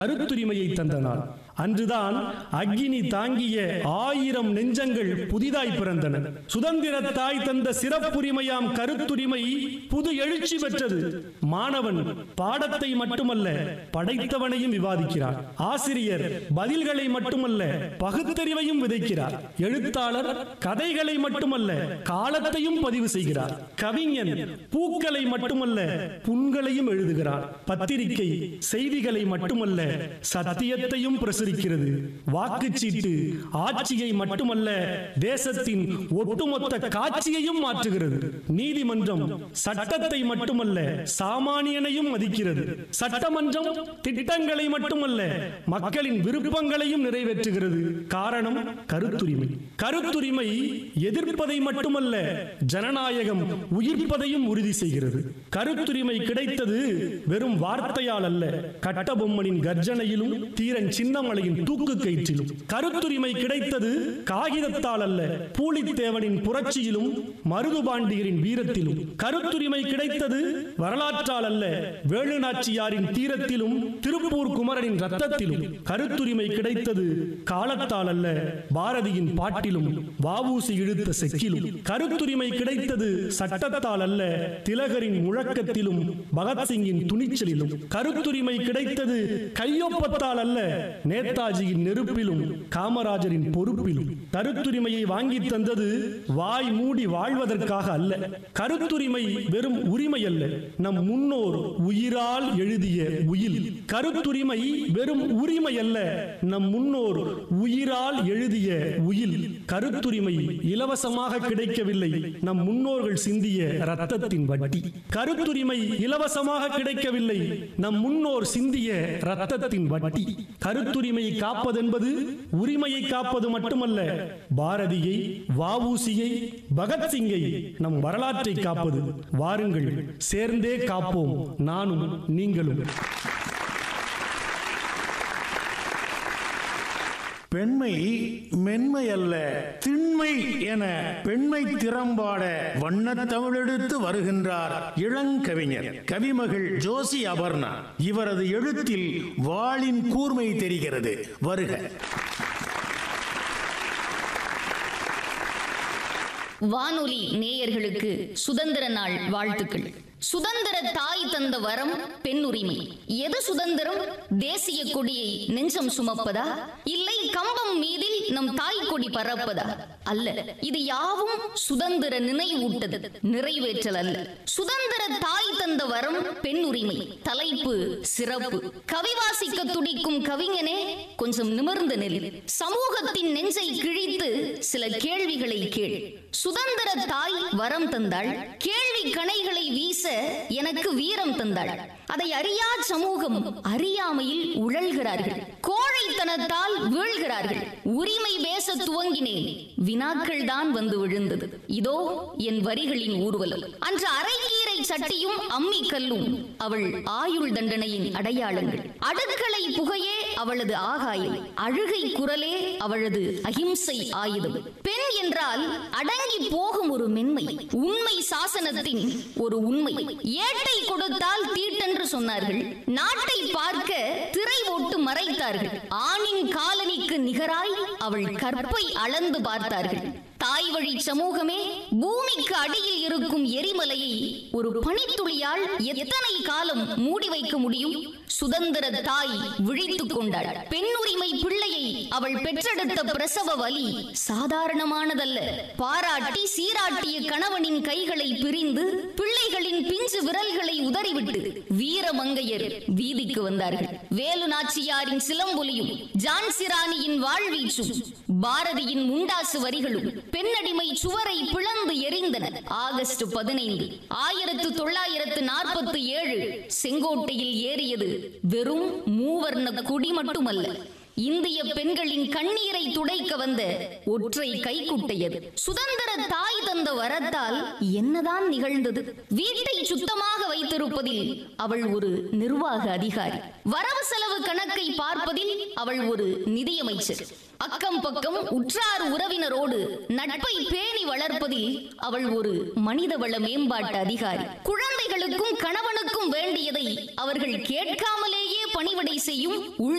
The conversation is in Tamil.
கருத்துரிமையை தந்த நாள் அன்றுதான் அக்கினி தாங்கிய ஆயிரம் நெஞ்சங்கள் புதிதாய் பிறந்தன சுதந்திர தாய் தந்த சிறப்புரிமையாம் கருத்துரிமை புது எழுச்சி பெற்றது மாணவன் பாடத்தை மட்டுமல்ல படைத்தவனையும் விவாதிக்கிறார் ஆசிரியர் பதில்களை மட்டுமல்ல பகுத்தறிவையும் விதைக்கிறார் எழுத்தாளர் கதைகளை மட்டுமல்ல காலத்தையும் பதிவு செய்கிறார் கவிஞன் பூக்களை மட்டுமல்ல புண்களையும் எழுதுகிறார் பத்திரிகை செய்திகளை மட்டுமல்ல சத்தியத்தையும் பிரசுரிக்கிறது வாக்குச்சீட்டு ஆட்சியை மட்டுமல்ல தேசத்தின் ஒட்டுமொத்த காட்சியையும் மாற்றுகிறது நீதிமன்றம் சட்டத்தை மட்டுமல்ல சாமானியனையும் மதிக்கிறது சட்டமன்றம் திட்டங்களை மட்டுமல்ல மக்களின் விருப்பங்களையும் நிறைவேற்றுகிறது காரணம் கருத்துரிமை கருத்துரிமை எதிர்ப்பதை மட்டுமல்ல ஜனநாயகம் உயிர்ப்பதையும் உறுதி செய்கிறது கருத்துரிமை கிடைத்தது வெறும் வார்த்தையால் அல்ல கட்டபொம்மனின் கர்ஜனையிலும் தீரன் சின்னமலையின் தூக்கு கயிற்றிலும் கருத்துரிமை கிடைத்தது காகிதத்தால் அல்ல பூலித்தேவனின் புரட்சியிலும் மருதுபாண்டியரின் வீரத்திலும் கருத்துரிமை கிடைத்தது வரலாற்றால் அல்ல வேலுநாச்சியாரின் தீரத்திலும் திருப்பூர் குமரனின் ரத்தத்திலும் கருத்துரிமை கிடைத்தது காலத்தால் அல்ல பாரதியின் பாட்டிலும் வாவூசி இழுத்த செக்கிலும் கருத்துரிமை கிடைத்தது சட்டத்தால் அல்ல திலகரின் முழக்கத்திலும் பகத்சிங்கின் துணிச்சலிலும் கருத்துரிமை கிடைத்தது கையொப்பத்தால் அல்ல நேதாஜியின் நெருப்பிலும் காமராஜரின் பொறுப்பிலும் கருத்துரிமையை வாங்கி தந்தது வாய் மூடி வாழ்வதற்காக அல்ல கருத்துரிமை வெறும் உரிமை அல்ல நம் முன்னோர் உயிரால் எழுதிய உயில் கருத்துரிமை வெறும் உரிமை அல்ல நம் முன்னோர் உயிரால் எழுதிய உயில் கருத்துரிமை இலவசமாக கிடைக்கவில்லை நம் முன்னோர்கள் சிந்திய ரத்தத்தின் வட்டி கருத்துரிமை இலவசமாக கிடைக்கவில்லை நம் முன்னோர் சிந்திய ரத்தத்தின் வட்டி கருத்துரிமையை காப்பதென்பது உரிமையை காப்பது மட்டுமல்ல பாரதியை வாவூசியை பகத்சிங்கை நம் வரலாற்றை காப்பது வாருங்கள் சேர்ந்தே காப்போம் நானும் நீங்களும் பெண்மை மென்மை அல்ல திண்மை என பெண்மை திறம்பாட வண்ணத் தமிழெடுத்து வருகின்றார் இளங்கவிஞர் கவிமகள் ஜோசி அபர்ணா இவரது எழுத்தில் வாளின் கூர்மை தெரிகிறது வருக வானொலி நேயர்களுக்கு சுதந்திர நாள் வாழ்த்துக்கள் சுதந்திர தாய் தந்த வரம் பெண் உரிமை எது சுதந்திரம் தேசிய கொடியை நெஞ்சம் சுமப்பதா இல்லை கம்பம் மீதில் நம் தாய் கொடி பறப்பதா அல்ல இது யாவும் சுதந்திர நினைவூட்டது நிறைவேற்றல் அல்ல சுதந்திர தாய் தந்த வரம் பெண் உரிமை தலைப்பு சிறப்பு கவிவாசிக்க துடிக்கும் கவிஞனே கொஞ்சம் நிமிர்ந்து நெல் சமூகத்தின் நெஞ்சை கிழித்து சில கேள்விகளை கேள் சுதந்திர தாய் வரம் தந்தாள் கேள்வி கணைகளை வீச எனக்கு வீரம் தந்தாள் அதை அறியா சமூகம் அறியாமையில் உழல்கிறார்கள் கோழைத்தனத்தால் வீழ்கிறார்கள் உரிமை பேச துவங்கினேன் வினாக்கள் தான் வந்து விழுந்தது இதோ என் வரிகளின் ஊர்வலம் அன்று அரைக்கீரை சட்டியும் அம்மி கல்லும் அவள் ஆயுள் தண்டனையின் அடையாளங்கள் அடுக்களை புகையே அவளது ஆகாயம் அழுகை குரலே அவளது அகிம்சை ஆயுதம் பெண் என்றால் அடங்கி போகும் ஒரு மென்மை உண்மை சாசனத்தின் ஒரு உண்மை ஏட்டை கொடுத்தால் தீட்டென்று சொன்னார்கள் நாட்டை பார்க்க திரை ஓட்டு மறைத்தார்கள் ஆணின் காலனிக்கு நிகராய் அவள் கற்பை அளந்து பார்த்தார்கள் தாய் வழி சமூகமே பூமிக்கு அடியில் இருக்கும் எரிமலையை ஒரு பனித்துளியால் எத்தனை காலம் மூடி வைக்க முடியும் சுதந்திர தாய் விழித்துக் கொண்டாள் பெண் உரிமை பிள்ளையை அவள் பெற்றெடுத்த பிரசவ வலி சாதாரணமானதல்ல பாராட்டி சீராட்டிய கணவனின் கைகளை பிரிந்து பிள்ளைகளின் பிஞ்சு விரல்களை உதறிவிட்டு வீரமங்கையர் வீதிக்கு வந்தார்கள் வேலு நாச்சியாரின் சிலம்பொலியும் ஜான்சிராணியின் வாழ்வீச்சும் பாரதியின் முண்டாசு வரிகளும் பெண்ணடிமை சுவரை பிளந்து எரிந்தன ஆகஸ்ட் பதினைந்து ஆயிரத்து தொள்ளாயிரத்து நாற்பத்தி ஏழு செங்கோட்டையில் ஏறியது வெறும் மூவர்ண கொடி மட்டுமல்ல இந்திய பெண்களின் கண்ணீரை துடைக்க வந்த ஒற்றை கைக்குட்டையது சுதந்திர தாய் தந்த வரத்தால் என்னதான் நிகழ்ந்தது வீட்டை சுத்தமாக வைத்திருப்பதில் அவள் ஒரு நிர்வாக அதிகாரி வரவு செலவு கணக்கை பார்ப்பதில் அவள் ஒரு நிதியமைச்சர் அக்கம் பக்கம் உற்றார் உறவினரோடு நட்பை பேணி வளர்ப்பதில் அவள் ஒரு மனிதவள மேம்பாட்டு அதிகாரி குழந்தைகளுக்கும் கணவனுக்கும் வேண்டியதை அவர்கள் கேட்காமலேயே பணிவிடை செய்யும் உள்